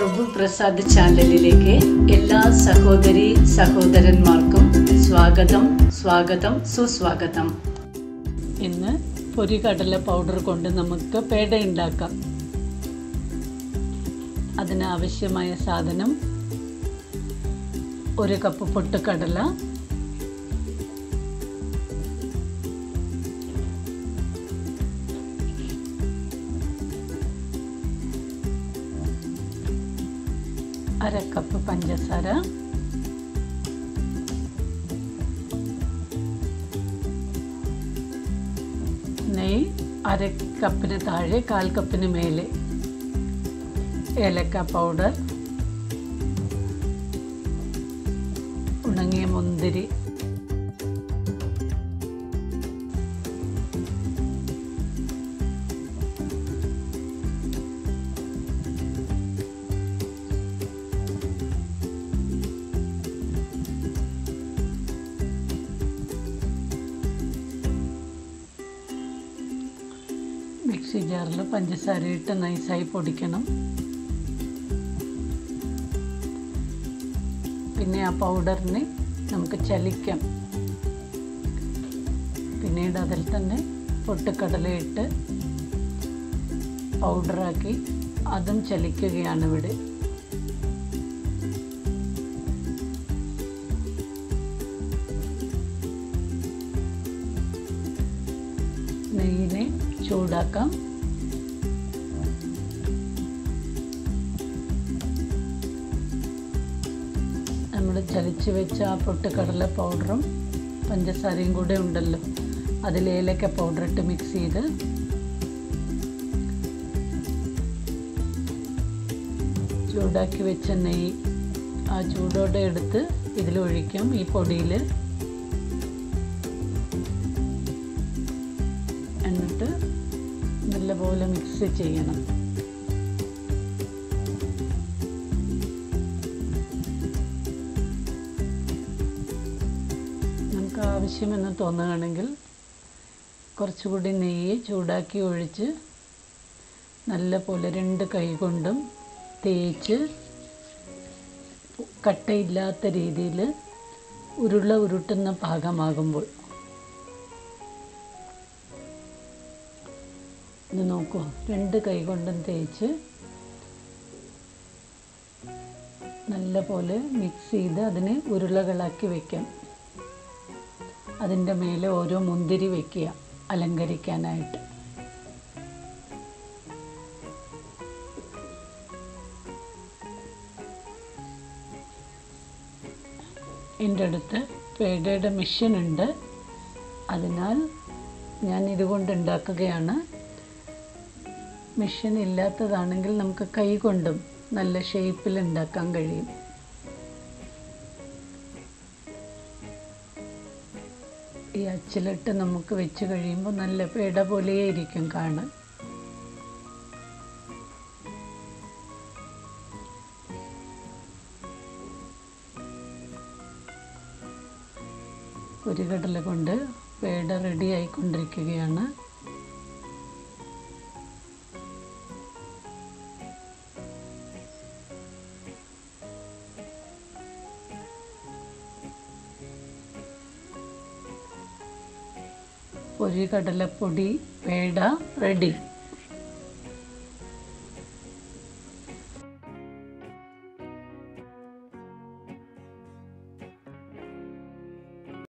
പ്രഭു പ്രസാദ് ചാനലിലേക്ക് എല്ലാ സഹോദരി സഹോദരന്മാർക്കും സ്വാഗതം സ്വാഗതം സുസ്വാഗതം ഇന്ന് പൊരികടല പൗഡർ കൊണ്ട് നമുക്ക് പേട ഉണ്ടാക്കാം അതിനാവശ്യമായ സാധനം ഒരു കപ്പ് പൊട്ടുകടല അര കപ്പ് പഞ്ചസാര നെയ്യ് അര കപ്പിന് താഴെ കാൽ കപ്പിന് മേലെ ഏലക്ക പൗഡർ ഉണങ്ങിയ മുന്തിരി മിക്സി ജാറിൽ പഞ്ചസാര ഇട്ട് നൈസായി പൊടിക്കണം പിന്നെ ആ പൗഡറിനെ നമുക്ക് ചലിക്കാം പിന്നീട് അതിൽ തന്നെ പൊട്ടുകടലയിട്ട് പൗഡറാക്കി അതും ചലിക്കുകയാണ് ഇവിടെ നെയ്യിനെ ചൂടാക്കാം നമ്മൾ ചലിച്ച് വെച്ച ആ പൊട്ടുകടല പൗഡറും പഞ്ചസാരയും കൂടെ ഉണ്ടല്ലോ അതിൽ ഏലക്ക പൗഡർ ഇട്ട് മിക്സ് ചെയ്ത് ചൂടാക്കി വെച്ച നെയ്യ് ആ ചൂടോടെ എടുത്ത് ഇതിൽ ഒഴിക്കാം ഈ പൊടിയിൽ എന്നിട്ട് നല്ലപോലെ മിക്സ് ചെയ്യണം നമുക്ക് ആവശ്യമെന്ന് തോന്നുകയാണെങ്കിൽ കുറച്ചുകൂടി നെയ്യ് ചൂടാക്കി ഒഴിച്ച് നല്ല പോലെ രണ്ട് കൈ കൊണ്ടും തേച്ച് കട്ടയില്ലാത്ത രീതിയിൽ ഉരുള ഉരുട്ടുന്ന പാകമാകുമ്പോൾ ഇത് നോക്കൂ രണ്ട് കൈ കൊണ്ടും തേച്ച് നല്ല പോലെ മിക്സ് ചെയ്ത് അതിനെ ഉരുളകളാക്കി വെക്കാം അതിൻ്റെ മേലെ ഓരോ മുന്തിരി വെക്കുക അലങ്കരിക്കാനായിട്ട് എൻ്റെ അടുത്ത് പേടയുടെ മെഷീൻ ഉണ്ട് അതിനാൽ ഞാൻ ഇതുകൊണ്ട് ഉണ്ടാക്കുകയാണ് മെഷീൻ ഇല്ലാത്തതാണെങ്കിൽ നമുക്ക് കൈ കൊണ്ടും നല്ല ഷേപ്പിൽ ഉണ്ടാക്കാൻ കഴിയും ഈ അച്ചിലിട്ട് നമുക്ക് വെച്ച് കഴിയുമ്പോൾ നല്ല പേട പോലെയേ ഇരിക്കും കാണാൻ ഒരു കടല കൊണ്ട് പേട റെഡി ആയിക്കൊണ്ടിരിക്കുകയാണ് പൊരി കടലപ്പൊടി പേട റെഡി